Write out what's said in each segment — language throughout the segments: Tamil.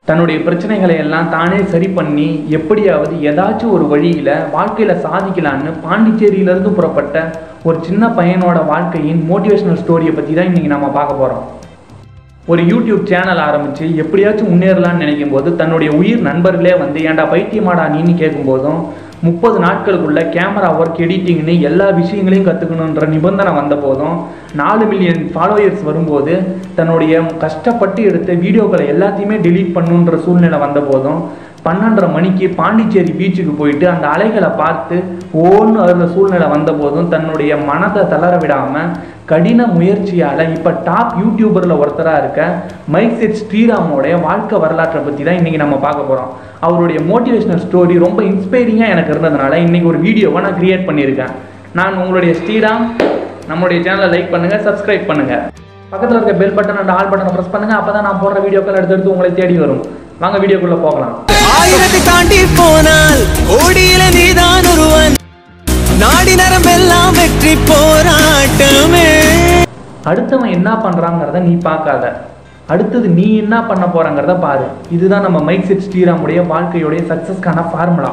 தன்னுடைய பிரச்சனைகளை எல்லாம் தானே சரி பண்ணி எப்படியாவது ஏதாச்சும் ஒரு வழியில் வாழ்க்கையில் சாதிக்கலான்னு பாண்டிச்சேரியிலேருந்து புறப்பட்ட ஒரு சின்ன பையனோட வாழ்க்கையின் மோட்டிவேஷனல் ஸ்டோரியை பற்றி தான் இன்றைக்கி நம்ம பார்க்க போகிறோம் ஒரு யூடியூப் சேனல் ஆரம்பித்து எப்படியாச்சும் முன்னேறலாம்னு நினைக்கும் போது தன்னுடைய உயிர் நண்பர்களே வந்து ஏன்டா பைத்தியமாடா நீன்னு கேட்கும்போதும் முப்பது நாட்களுக்குள்ள கேமரா ஒர்க் எடிட்டிங்னு எல்லா விஷயங்களையும் கற்றுக்கணுன்ற நிபந்தனை வந்த போதும் நாலு மில்லியன் ஃபாலோயர்ஸ் வரும்போது தன்னுடைய கஷ்டப்பட்டு எடுத்த வீடியோக்களை எல்லாத்தையுமே delete பண்ணுன்ற சூழ்நிலை வந்த போதும் பன்னெண்டரை மணிக்கு பாண்டிச்சேரி பீச்சுக்கு போயிட்டு அந்த அலைகளை பார்த்து ஓன்னு அருள சூழ்நிலை வந்த போதும் தன்னுடைய மனதை தளர விடாம கடின முயற்சியால இப்ப டாப் யூடியூபர்ல ஒருத்தரா இருக்க மைக் செட் ஸ்ரீராமோடைய வாழ்க்கை வரலாற்றை பத்தி தான் இன்னைக்கு நம்ம பார்க்க போறோம் அவருடைய மோட்டிவேஷனல் ஸ்டோரி ரொம்ப இன்ஸ்பைரிங்கா எனக்கு இருந்ததுனால இன்னைக்கு ஒரு வீடியோவை நான் கிரியேட் பண்ணியிருக்கேன் நான் உங்களுடைய ஸ்ரீராம் நம்மளுடைய சேனலை லைக் பண்ணுங்க சப்ஸ்கிரைப் பண்ணுங்க பக்கத்துல இருக்க பெல் பட்டன் அண்ட் ஆல் பட்டனை ப்ரெஸ் பண்ணுங்க அப்பதான் நான் போடுற வீடியோக்கள் எடுத்து உங்களை தேடி வரும் வாங்க வீடியோக்குள்ள போகலாம் ஆயிரத்தை தாண்டி போனால் ஓடியில நீதான் ஒருவன் நாடி நரம்பெல்லாம் வெற்றி போராட்டமே அடுத்தவன் என்ன பண்றாங்கிறத நீ பார்க்காத அடுத்தது நீ என்ன பண்ண போறங்கிறத பாரு இதுதான் நம்ம மைக் செட் ஸ்ரீராமுடைய வாழ்க்கையுடைய சக்சஸ்க்கான ஃபார்முலா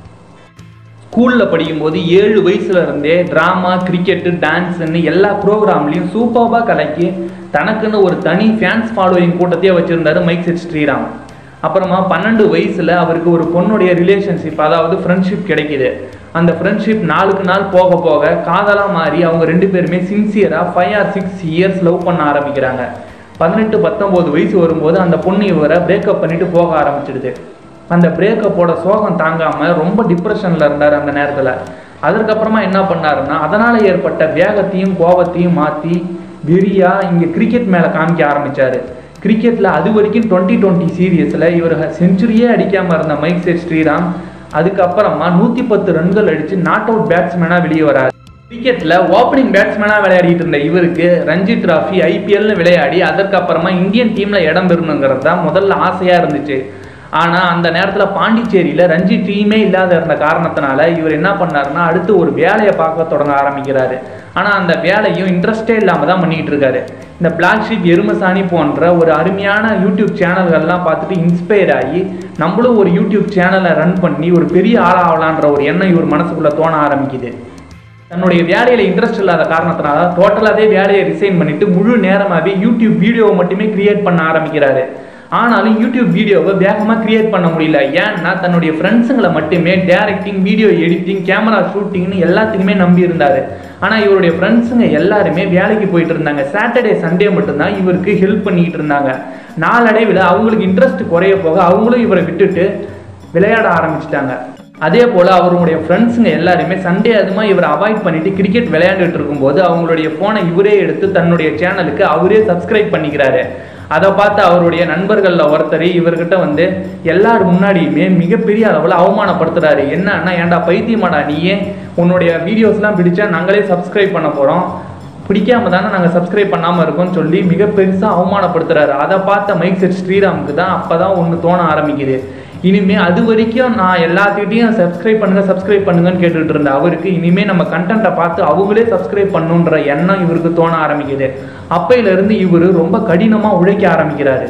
ஸ்கூலில் படிக்கும்போது ஏழு வயசுல இருந்தே ட்ராமா கிரிக்கெட்டு டான்ஸ்ன்னு எல்லா ப்ரோக்ராம்லையும் சூப்பராக கலக்கி தனக்குன்னு ஒரு தனி ஃபேன்ஸ் ஃபாலோயிங் கூட்டத்தையே வச்சிருந்தாரு மைக் செட் ஸ்ரீராம் அப்புறமா பன்னெண்டு வயசுல அவருக்கு ஒரு பொண்ணுடைய ரிலேஷன்ஷிப் அதாவது ஃப்ரெண்ட்ஷிப் கிடைக்குது அந்த ஃப்ரெண்ட்ஷிப் நாளுக்கு நாள் போக போக காதலா மாறி அவங்க ரெண்டு பேருமே சின்சியராக five or six years love பண்ண ஆரம்பிக்கிறாங்க பதினெட்டு பத்தொம்போது வயசு வரும்போது அந்த பொண்ணு இவரை பிரேக்கப் பண்ணிட்டு போக ஆரம்பிச்சிடுது அந்த பிரேக்கப்போட சோகம் தாங்காம ரொம்ப டிப்ரெஷன்ல இருந்தார் அந்த நேரத்துல அதற்கப்புறமா என்ன பண்ணாருன்னா அதனால ஏற்பட்ட வேகத்தையும் கோபத்தையும் மாத்தி வெறியா இங்க கிரிக்கெட் மேல காமிக்க ஆரம்பிச்சாரு கிரிக்கெட்ல அது வரைக்கும் டுவெண்ட்டி டுவெண்ட்டி சீரியஸ்ல இவர் செஞ்சுரியே அடிக்காம இருந்த மைக் செட் ஸ்ரீராம் அதுக்கப்புறமா நூத்தி பத்து ரன்கள் அடிச்சு நாட் அவுட் பேட்ஸ்மேனா வெளியே வராரு கிரிக்கெட்ல ஓப்பனிங் பேட்ஸ்மேனா விளையாடிட்டு இருந்த இவருக்கு ரஞ்சி டிராஃபி ஐபிஎல்னு விளையாடி அதற்கப்புறமா இந்தியன் டீம்ல இடம் பெறணுங்கிறது தான் முதல்ல ஆசையா இருந்துச்சு ஆனா அந்த நேரத்துல பாண்டிச்சேரியில ரஞ்சி டீமே இல்லாத இருந்த காரணத்தினால இவர் என்ன பண்ணாருன்னா அடுத்து ஒரு வேலையை பார்க்க தொடங்க ஆரம்பிக்கிறாரு ஆனா அந்த வேலையும் இன்ட்ரெஸ்டே இல்லாம தான் பண்ணிட்டு இருக்காரு இந்த பிளாக் ஷீப் எருமசாணி போன்ற ஒரு அருமையான யூடியூப் சேனல்கள்லாம் பார்த்துட்டு இன்ஸ்பயர் ஆகி நம்மளும் ஒரு யூடியூப் சேனலை ரன் பண்ணி ஒரு பெரிய ஆளாகலான்ற ஒரு எண்ணம் இவர் மனசுக்குள்ள தோண ஆரம்பிக்குது தன்னுடைய வேலையில இன்ட்ரெஸ்ட் இல்லாத காரணத்தினால டோட்டலாகவே வேலையை ரிசைன் பண்ணிட்டு முழு நேரமாகவே யூடியூப் வீடியோவை மட்டுமே கிரியேட் பண்ண ஆரம்பிக்கிறாரு ஆனாலும் யூடியூப் வீடியோவை வேகமாக கிரியேட் பண்ண முடியல ஏன்னா தன்னுடைய ஃப்ரெண்ட்ஸுங்களை மட்டுமே டேரக்டிங் வீடியோ எடிட்டிங் கேமரா ஷூட்டிங்னு எல்லாத்துக்குமே நம்பி இருந்தாரு ஆனால் இவருடைய ஃப்ரெண்ட்ஸுங்க எல்லாருமே வேலைக்கு போயிட்டு இருந்தாங்க சாட்டர்டே சண்டே மட்டும்தான் இவருக்கு ஹெல்ப் பண்ணிக்கிட்டு இருந்தாங்க நாளடைவில் அவங்களுக்கு இன்ட்ரெஸ்ட் குறைய போக அவங்களும் இவரை விட்டுட்டு விளையாட ஆரம்பிச்சிட்டாங்க அதே போல் அவருடைய ஃப்ரெண்ட்ஸுங்க எல்லாருமே சண்டே அதுமா இவரை அவாய்ட் பண்ணிட்டு கிரிக்கெட் விளையாண்டுட்டு இருக்கும்போது அவங்களுடைய ஃபோனை இவரே எடுத்து தன்னுடைய சேனலுக்கு அவரே சப்ஸ்கிரைப் பண்ணிக்கிறாரு அதை பார்த்து அவருடைய நண்பர்களில் ஒருத்தர் இவர்கிட்ட வந்து எல்லார் முன்னாடியுமே மிகப்பெரிய அளவில் அவமானப்படுத்துறாரு என்னன்னா ஏன்டா பைத்தியமாடா நீயே உன்னுடைய வீடியோஸ்லாம் பிடிச்சா நாங்களே சப்ஸ்கிரைப் பண்ண போகிறோம் பிடிக்காம தானே நாங்கள் சப்ஸ்கிரைப் பண்ணாமல் இருக்கோம்னு சொல்லி மிக பெருசாக அவமானப்படுத்துறாரு அதை பார்த்த மைக் செட் ஸ்ரீராமுக்கு தான் அப்போ தான் ஒன்று தோண ஆரம்பிக்குது இனிமே அது வரைக்கும் நான் எல்லாத்துக்கிட்டையும் சப்ஸ்கிரைப் பண்ணுங்க சப்ஸ்கிரைப் பண்ணுங்கன்னு கேட்டுட்டு இருந்த அவருக்கு இனிமே நம்ம கண்டென்ட்டை பார்த்து அவங்களே சப்ஸ்கிரைப் பண்ணுன்ற எண்ணம் இவருக்கு தோண ஆரம்பிக்குது அப்பையில இருந்து இவர் ரொம்ப கடினமா உழைக்க ஆரம்பிக்கிறாரு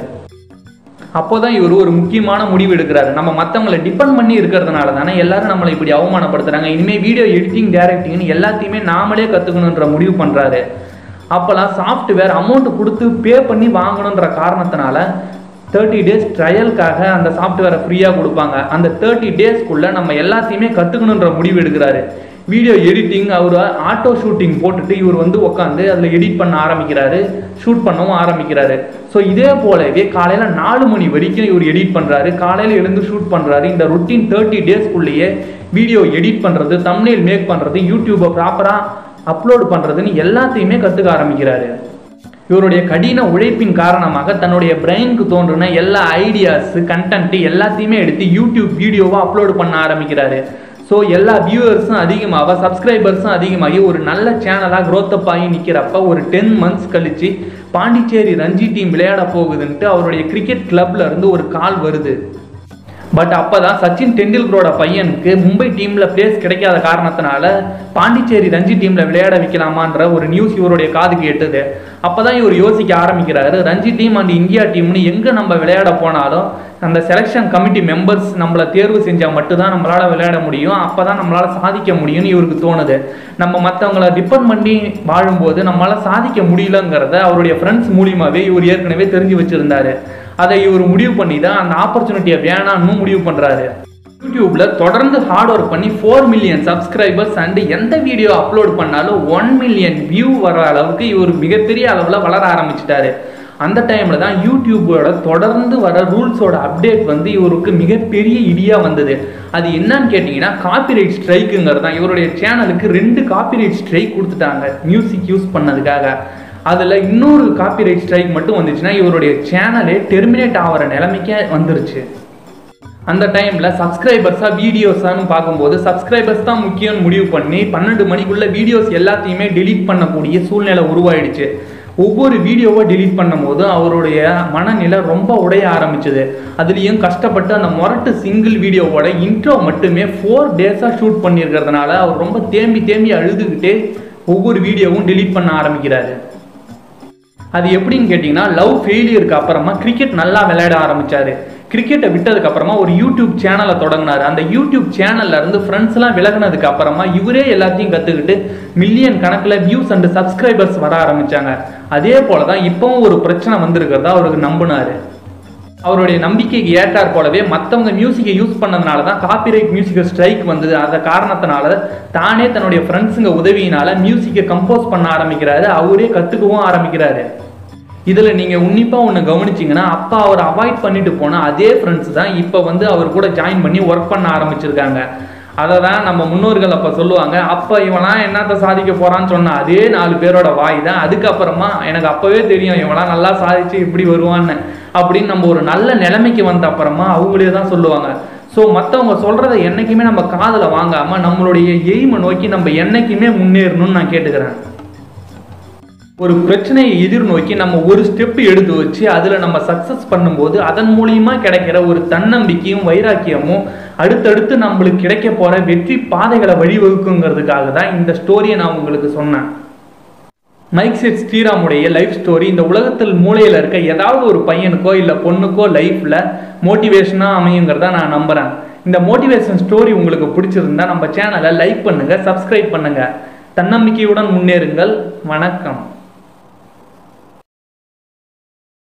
அப்போதான் இவர் ஒரு முக்கியமான முடிவு எடுக்கிறாரு நம்ம மற்றவங்களை டிபெண்ட் பண்ணி இருக்கிறதுனால தானே எல்லாரும் நம்மளை இப்படி அவமானப்படுத்துறாங்க இனிமே வீடியோ எடிட்டிங் டைரக்டிங்னு எல்லாத்தையுமே நாமளே கற்றுக்கணுன்ற முடிவு பண்றாரு அப்போல்லாம் சாஃப்ட்வேர் அமௌண்ட் கொடுத்து பே பண்ணி வாங்கணுன்ற காரணத்தினால தேர்ட்டி டேஸ் ட்ரையலுக்காக அந்த சாஃப்ட்வேரை ஃப்ரீயாக கொடுப்பாங்க அந்த தேர்ட்டி டேஸ்க்குள்ளே நம்ம எல்லாத்தையுமே கற்றுக்கணுன்ற முடிவு எடுக்கிறாரு வீடியோ எடிட்டிங் அவர் ஆட்டோ ஷூட்டிங் போட்டுட்டு இவர் வந்து உட்காந்து அதில் எடிட் பண்ண ஆரம்பிக்கிறாரு ஷூட் பண்ணவும் ஆரம்பிக்கிறாரு ஸோ இதே போலவே காலையில் நாலு மணி வரைக்கும் இவர் எடிட் பண்ணுறாரு காலையில் எழுந்து ஷூட் பண்ணுறாரு இந்த ரொட்டீன் தேர்ட்டி டேஸ்க்குள்ளேயே வீடியோ எடிட் பண்ணுறது தம்னேல் மேக் பண்ணுறது யூடியூப்பை ப்ராப்பராக அப்லோட் பண்ணுறதுன்னு எல்லாத்தையுமே கற்றுக்க ஆரம்பிக்கிறாரு இவருடைய கடின உழைப்பின் காரணமாக தன்னுடைய பிரெயினுக்கு தோன்றின எல்லா ஐடியாஸ் கண்டென்ட் எல்லாத்தையுமே எடுத்து யூடியூப் வீடியோவா அப்லோட் பண்ண ஆரம்பிக்கிறாரு ஸோ எல்லா வியூவர்ஸும் அதிகமாக சப்ஸ்கிரைபர்ஸும் அதிகமாகி ஒரு நல்ல சேனலாக growth up ஆகி நிற்கிறப்ப ஒரு டென் மந்த்ஸ் கழிச்சு பாண்டிச்சேரி ரஞ்சி டீம் விளையாட போகுதுன்ட்டு அவருடைய கிரிக்கெட் கிளப்ல இருந்து ஒரு கால் வருது பட் அப்பதான் சச்சின் டெண்டுல்கரோட பையனுக்கு மும்பை டீம்ல பிளேஸ் கிடைக்காத காரணத்தினால பாண்டிச்சேரி ரஞ்சி டீம்ல விளையாட வைக்கலாமான்ற ஒரு நியூஸ் இவருடைய காதுக்கு எட்டுது அப்பதான் இவர் யோசிக்க ஆரம்பிக்கிறாரு ரஞ்சி டீம் அண்ட் இந்தியா டீம்னு எங்க நம்ம விளையாட போனாலும் அந்த செலெக்ஷன் கமிட்டி மெம்பர்ஸ் நம்மளை தேர்வு செஞ்சா மட்டும்தான் நம்மளால விளையாட முடியும் அப்பதான் நம்மளால சாதிக்க முடியும்னு இவருக்கு தோணுது நம்ம மற்றவங்கள டிபெண்ட் பண்ணி வாழும்போது நம்மளால சாதிக்க முடியலங்கிறத அவருடைய ஃப்ரெண்ட்ஸ் மூலியமாவே இவர் ஏற்கனவே தெரிஞ்சு வச்சிருந்தாரு அதை இவர் முடிவு பண்ணி தான் அந்த ஆப்பர்ச்சுனிட்டியை வேணான்னு முடிவு பண்றாரு யூடியூப்ல தொடர்ந்து ஹார்ட் ஒர்க் பண்ணி ஃபோர் மில்லியன் சப்ஸ்கிரைபர்ஸ் அண்ட் எந்த வீடியோ அப்லோட் பண்ணாலும் ஒன் மில்லியன் வியூ வர அளவுக்கு இவர் மிகப்பெரிய அளவில் வளர ஆரம்பிச்சிட்டாரு அந்த டைம்ல தான் யூடியூபோட தொடர்ந்து வர ரூல்ஸோட அப்டேட் வந்து இவருக்கு மிகப்பெரிய இடியா வந்தது அது என்னன்னு கேட்டிங்கன்னா காப்பிரைட் ஸ்ட்ரைக்குங்கிறது தான் இவருடைய சேனலுக்கு ரெண்டு காப்பிரைட் ஸ்ட்ரைக் கொடுத்துட்டாங்க மியூசிக் யூஸ் பண்ணதுக்காக அதில் இன்னொரு காப்பிரைட் ஸ்ட்ரைக் மட்டும் வந்துச்சுன்னா இவருடைய சேனலே டெர்மினேட் ஆகிற நிலைமைக்கே வந்துருச்சு அந்த டைமில் சப்ஸ்கிரைபர்ஸாக வீடியோஸான்னு பார்க்கும்போது சப்ஸ்கிரைபர்ஸ் தான் முக்கியம்னு முடிவு பண்ணி பன்னெண்டு மணிக்குள்ள வீடியோஸ் எல்லாத்தையுமே டெலீட் பண்ணக்கூடிய சூழ்நிலை உருவாயிடுச்சு ஒவ்வொரு வீடியோவை டெலீட் பண்ணும்போது அவருடைய மனநிலை ரொம்ப உடைய ஆரம்பிச்சது அதுலேயும் கஷ்டப்பட்டு அந்த முரட்டு சிங்கிள் வீடியோவோட இன்ட்ரோ மட்டுமே ஃபோர் டேஸாக ஷூட் பண்ணியிருக்கிறதுனால அவர் ரொம்ப தேம்பி தேம்பி அழுதுகிட்டே ஒவ்வொரு வீடியோவும் டெலீட் பண்ண ஆரம்பிக்கிறாரு அது எப்படின்னு கேட்டிங்கன்னா லவ் ஃபெயிலியருக்கு அப்புறமா கிரிக்கெட் நல்லா விளையாட ஆரம்பிச்சாரு கிரிக்கெட்டை விட்டதுக்கு அப்புறமா ஒரு யூடியூப் சேனலை தொடங்கினாரு அந்த யூடியூப் சேனல்ல இருந்து ஃப்ரெண்ட்ஸ் எல்லாம் விலகினதுக்கு அப்புறமா இவரே எல்லாத்தையும் கத்துக்கிட்டு மில்லியன் கணக்குல வியூஸ் அண்ட் சப்ஸ்கிரைபர்ஸ் வர ஆரம்பிச்சாங்க அதே போல தான் இப்பவும் ஒரு பிரச்சனை வந்திருக்கிறதா அவருக்கு நம்பினாரு அவருடைய நம்பிக்கைக்கு ஏற்றார் போலவே மற்றவங்க மியூசிக்கை யூஸ் பண்ணதுனால தான் காப்பிரைட் மியூசிக்கல் ஸ்ட்ரைக் வந்தது அந்த காரணத்தினால தானே தன்னுடைய ஃப்ரெண்ட்ஸுங்க உதவியினால மியூசிக்கை கம்போஸ் பண்ண ஆரம்பிக்கிறாரு அவரே கற்றுக்கவும் ஆரம்பிக்கிறாரு இதில் நீங்கள் உன்னிப்பாக ஒன்று கவனிச்சிங்கன்னா அப்பா அவர் அவாய்ட் பண்ணிட்டு போன அதே ஃப்ரெண்ட்ஸ் தான் இப்போ வந்து அவர் கூட ஜாயின் பண்ணி ஒர்க் பண்ண ஆரம்பிச்சிருக்காங்க அதை தான் நம்ம முன்னோர்கள் அப்போ சொல்லுவாங்க அப்போ இவன்லாம் என்னத்த சாதிக்க போகிறான்னு சொன்ன அதே நாலு பேரோட வாய் தான் அதுக்கப்புறமா எனக்கு அப்போவே தெரியும் இவன்லாம் நல்லா சாதிச்சு இப்படி வருவான்னு அப்படின்னு நம்ம ஒரு நல்ல நிலைமைக்கு வந்த அப்புறமா அவங்களே தான் சொல்லுவாங்க ஸோ மற்றவங்க சொல்கிறத என்றைக்குமே நம்ம காதில் வாங்காமல் நம்மளுடைய எய்மை நோக்கி நம்ம என்றைக்குமே முன்னேறணும்னு நான் கேட்டுக்கிறேன் ஒரு பிரச்சனையை எதிர்நோக்கி நம்ம ஒரு ஸ்டெப் எடுத்து வச்சு அதில் நம்ம சக்ஸஸ் பண்ணும்போது அதன் மூலியமா கிடைக்கிற ஒரு தன்னம்பிக்கையும் வைராக்கியமும் அடுத்தடுத்து நம்மளுக்கு கிடைக்க போற வெற்றி பாதைகளை வழிவகுக்குங்கிறதுக்காக தான் இந்த ஸ்டோரியை நான் உங்களுக்கு சொன்னேன் மைக் செட் ஸ்ரீராமுடைய லைஃப் ஸ்டோரி இந்த உலகத்தில் மூலையில் இருக்க ஏதாவது ஒரு பையனுக்கோ இல்லை பொண்ணுக்கோ லைஃப்பில் மோட்டிவேஷனாக அமையுங்கிறத நான் நம்புகிறேன் இந்த மோட்டிவேஷன் ஸ்டோரி உங்களுக்கு பிடிச்சிருந்தா நம்ம சேனலை லைக் பண்ணுங்கள் சப்ஸ்கிரைப் பண்ணுங்கள் தன்னம்பிக்கையுடன் முன்னேறுங்கள் வணக்கம்